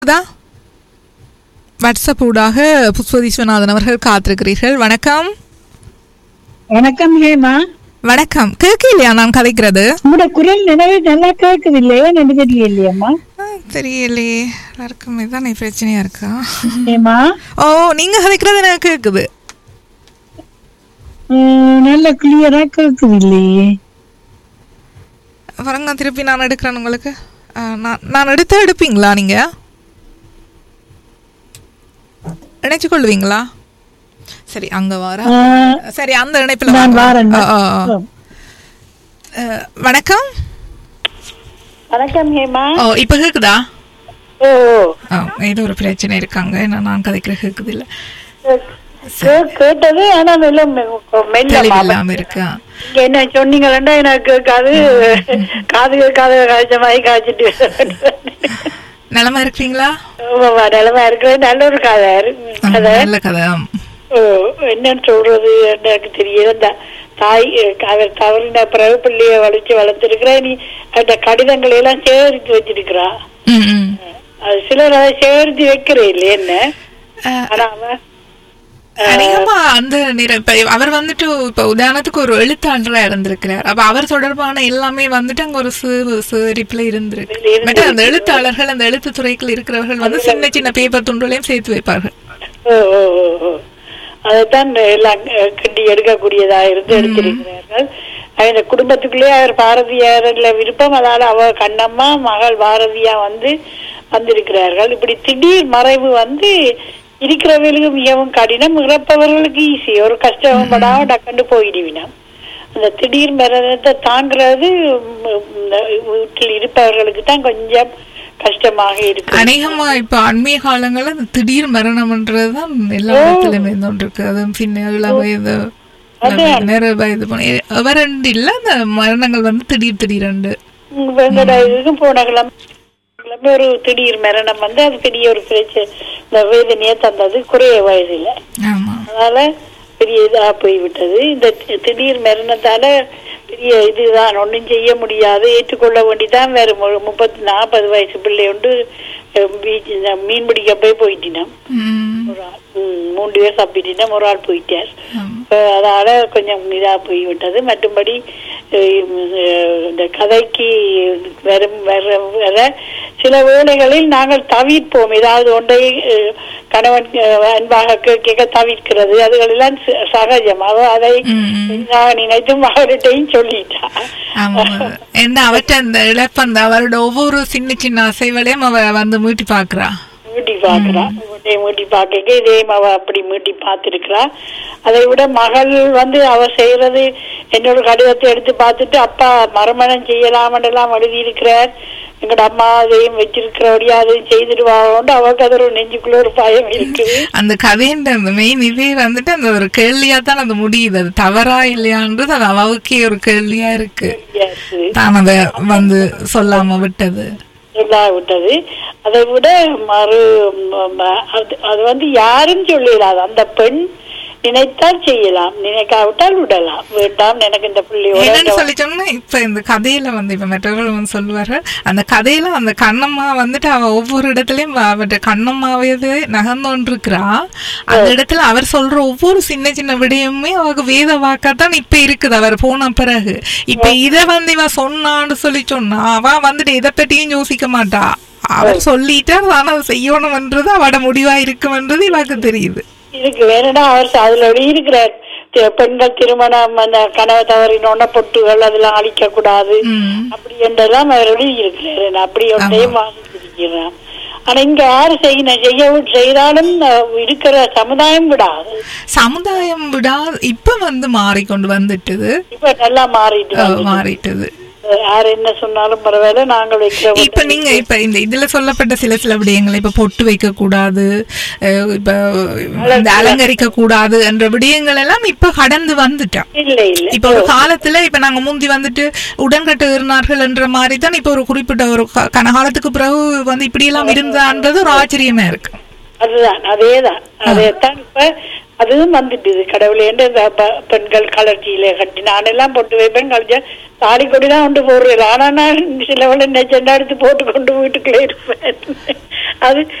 கேக்குதா வாட்ஸ்அப் ஊடாக புஷ்ப விஸ்வநாதன் அவர்கள் காத்திருக்கிறீர்கள் வணக்கம் வணக்கம் ஹேமா வணக்கம் கேட்கலையா நான் கதைக்கிறது உங்களோட குரல் நினைவு நல்லா கேக்குது இல்லையா எனக்கு தெரியலையம்மா ஆ, தெரியலையே எல்லாருக்குமே தான் பிரச்சனையா இருக்கா ஹேமா ஓ நீங்க கதைக்கிறது எனக்கு கேக்குது உம், நல்ல கிளியரா கேக்குது இல்லையே வரங்க திருப்பி நான் எடுக்கிறேன் உங்களுக்கு ஆ, நான் நான் எடுத்தா எடுப்பீங்களா நீங்க இணைச்சு கொள்வீங்களா சரி அங்க வர ஆஹ், சரி அந்த இணைப்புல நான் வாங்க. வாரேன் ஆ, ஆ, ஆ. அஹ், வணக்கம் வணக்கம் ஹேமா ஓ இப்ப கேக்குதா ஓ ஆ, ஏதோ ஒரு பிரச்சனை இருக்காங்க என்ன நான் கதைக்கிற கேக்குது இல்ல கே- கேட்டது ஆனா மெல்ல மெல்ல தெளிவில்லாம இருக்கா இங்க என்ன சொன்னீங்களா எனக்கு கேட்காது காது கேட்காத காய்ச்ச மாதிரி காய்ச்சிட்டு நலமா இருக்கிறீங்களா ஆமாம்மா, நிலைமை இருக்கிறது நல்ல ஒரு கதை ஆ, கதை நல்ல கதை ஆம். ஓ, என்னன்னு சொல்றது எனக்கு தெரியல இந்த தாய் அஹ், அவர் தவறின பிறகு பிள்ளைய வலிச்சு வளர்த்திருக்கிறா நீ அந்த கடிதங்களை எல்லாம் சேகரித்து வச்சிருக்கிறா ம், ம். அது சிலர் அதை சேகரித்து வைக்கிறே இல்லையே என்ன அஹ், ஆனா அவன் அநேகமா அந்த நிற இப்ப அவர் வந்துட்டு இப்ப உதாரணத்துக்கு ஒரு எழுத்தாளரா இருந்திருக்கிறார் அப்ப அவர் தொடர்பான எல்லாமே வந்துட்டு அங்க ஒரு ரிப்ளை இருந்திருக்கு இருந்து- பட் அந்த எழுத்தாளர்கள் அந்த எழுத்து துறைக்குள் இருக்கிறவர்கள் வந்து சின்ன சின்ன பேப்பர் துண்டுகளையும் சேர்த்து வைப்பார்கள் ஓ, ஓ, ஓ, ஓ. அதைத்தான் எல்லாம் அஹ், கிண்டி எடுக்கக்கூடியதா இருந்து எடுத்திருக்கிறார்கள் அந்த குடும்பத்துக்குள்ளே அவர் பாரதியார்ல விருப்பம் அதால அவ கண்ணம்மா மகள் பாரதியா வந்து வந்திருக்கிறார்கள் இப்படி திடீர் மறைவு வந்து இருக்கிறவர்களுக்கு மிகவும் கடினம் இறப்பவர்களுக்கு ஈஸி ஒரு கஷ்டம் படாம டக்குன்னு போயிடுவினம் அந்த திடீர் மரணத்தை தாங்கிறது ம், இந்த வீட்டில் இருப்பவர்களுக்கு தான் கொஞ்சம் கஷ்டமாக இருக்கு அநேகமா இப்ப அண்மைய காலங்கள்ல இந்த திடீர் மரணம்ன்றதுதான் எல்லா இடத்துலயுமே இருந்துட்டு இருக்கு அதுவும் சின்ன இள வயது நிறைய வயது போன எவரண்டு இல்ல அந்த மரணங்கள் வந்து திடீர் திடீரெண்டு உம் வெங்கட இதுக்கும் போன கிழமை கிழமை ஒரு திடீர் மரணம் வந்து அது பெரிய ஒரு பிரச்சனை இந்த வேதனையை தந்தது குறைய வயதில் ஆமா அதனால பெரிய இதா போய்விட்டது இந்த தி- திடீர் மரணத்தால பெரிய இதுதான் ஒன்றும் செய்ய முடியாது ஏற்றுக்கொள்ள வேண்டிதான் வேற மு- முப்பத்தி நாற்பது வயசு பிள்ளை உண்டு அஹ் பீச் இந்த மீன் பிடிக்க போய் போயிட்டினோம் ம், ஒரு ஆள் உம், மூன்று பேர் தப்பிட்டினோம் ஒரு ஆள் போயிட்டார் ஆமா. அஹ் அதனால கொஞ்சம் இதா போய்விட்டது மற்றும்படி அஹ் அஹ் இந்த கதைக்கு வரும் வர வர சில வேளைகளில் நாங்கள் தவிர்ப்போம் ஏதாவது ஒன்றை அஹ், கணவன் அஹ், அன்பாக கேட்க தவிர்க்கிறது அதுகளெல்லாம் ச- சகஜம் அவ அதை ம், ம். நான் நினைத்து மகளிட்டையும் சொல்லிட்டா ஆமா என்ன அவற்றை அந்த இழப்பு அந்த அவரோட ஒவ்வொரு சின்ன சின்ன அசைவலையும் அவ வந்து மீட்டி பாக்குறா மீட்டி பாக்குறா மீட்டி மீட்டி பார்க்க இதே அவ அப்படி மீட்டி பார்த்திருக்கிறா அதை விட மகள் வந்து அவ செய்யறது என்னோட கடிதத்தை எடுத்து பார்த்துட்டு அப்பா மறுமணம் செய்யலாமெல்லாம் எழுதி இருக்கிறார் எங்கட அம்மா அதையும் வச்சிருக்கிறபடியா அதையும் செய்திடுவாங்கன்னு அவருக்கு அது ஒரு நெஞ்சுக்குள்ள ஒரு பயம் இருக்குது அந்த கதைன்ற அந்த மெயின் இதே வந்துட்டு அந்த ஒரு கேள்வியா தான் அது முடியுது அது தவறா இல்லையான்றது அது அவவுக்கே ஒரு கேள்வியா இருக்கு Yes. தான் அதை வந்து சொல்லாம விட்டது சொல்லாவிட்டது அதை விட மறு ம- ம- அது அது வந்து யாரும் சொல்லிடாது அந்த பெண் நினைத்தால் செய்யலாம் நினைக்காவிட்டால் விடலாம் வேண்டாம் எனக்கு இந்த என்னன்னு பிள்ளையோட சொல்லி சொன்னா இப்ப இந்த கதையில வந்து இப்ப மற்றவர்கள் வந்து சொல்லுவார்கள் அந்த கதையில அந்த கண்ணம்மா வந்துட்டு அவ ஒவ்வொரு இடத்துலயும் அவட்ட கண்ணம்மாவே நகர்ந்தோன்றிருக்கிறா அந்த இடத்துல அவர் சொல்ற ஒவ்வொரு சின்ன சின்ன விடயமுமே அவருக்கு வேத வாக்காத்தான் இப்ப இருக்குது அவர் போன பிறகு இப்ப இத வந்து இவ சொன்னான்னு சொல்லி சொன்னா அவ வந்துட்டு எதை பத்தியும் யோசிக்க மாட்டா அவர் சொல்லிட்டா நான் அதை செய்யணும்ன்றது அவட முடிவா இருக்கும்ன்றது இவருக்கு தெரியுது இருக்கு வேணும்னா அவர் அதுல இருக்கிறார் தி- பெண்கள் திருமணம் அந்த கனவு தவறினோட பொட்டுகள் அதெல்லாம் அழிக்க கூடாது ம். அப்படி என்றெல்லாம் அவர் எழுதியிருக்கிறாரு நான் அப்படி ஒன்றையும் வாங்கியிருக்கிறேன் ஆனா இங்க யாரு செய்யணும் செய்ய செய்தாலும் அஹ், இருக்கிற சமுதாயம் விடாது சமுதாயம் விடா இப்ப வந்து மாறிக்கொண்டு வந்துட்டுது இப்ப நல்லா மாறிட்டு அஹ், மாறிட்டது யார் என்ன சொன்னாலும் பரவாயில்ல நாங்கள் வைக்கிற இப்ப நீங்க இப்ப இந்த இதுல சொல்லப்பட்ட சில சில விடயங்கள் இப்ப பொட்டு வைக்க கூடாது அஹ் இப்ப இந்த அலங்கரிக்க கூடாது என்ற விடயங்கள் எல்லாம் இப்ப கடந்து வந்துட்டோம் இல்ல இல்ல இப்ப ஒரு காலத்துல இப்ப நாங்க முந்தி வந்துட்டு உடன்கட்டு இருந்தார்கள் என்ற மாதிரி தான் இப்ப ஒரு குறிப்பிட்ட ஒரு க- கனகாலத்துக்கு பிறகு வந்து இப்படி எல்லாம் இருந்தான்றது ஒரு ஆச்சரியமா இருக்கு அதுதான் அதேதான் அதைத்தான் இப்ப அதுவும் வந்துட்டுது கடவுளேன்ற இந்த ப- பெண்கள் கலர்ச்சியில கட்டி நானெல்லாம் போட்டு வைப்பேன் கழிச்சா தாலி கொடி தான் கொண்டு போடுறேன் ஆனா நான் சிலவளை நெச்சண்டா எடுத்து போட்டு கொண்டு வீட்டுக்குள்ளே இருப்பேன் அது